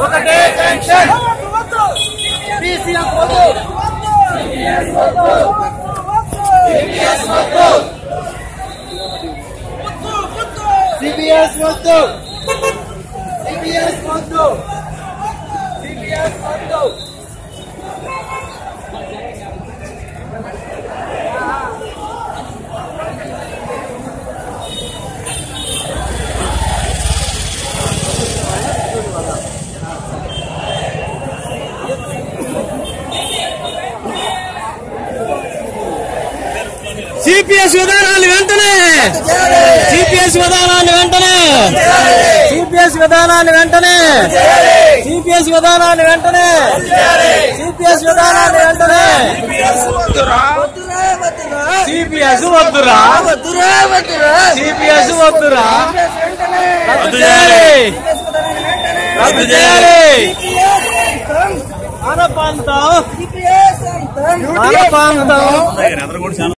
ఒకటే pension BCM వద్దు CPS వద్దు సిబిఎస్ వద్దు సిబిఎస్ వద్దు సిపిఎస్ విధానాన్ని వెంటనే సిపిఎస్ విధానాన్ని వెంటనే సిపిఎస్ విధానాన్ని వెంటనే సిపిఎస్ విధానాన్ని వెంటనే సిపిఎస్ విధానాన్ని వెంటనే సిపిఎస్ వద్దురా సిపిఎస్ వద్దురా రద్దు చేయాలి రద్దు చేయాలి మన ప్రాంతం మన ప్రాంతం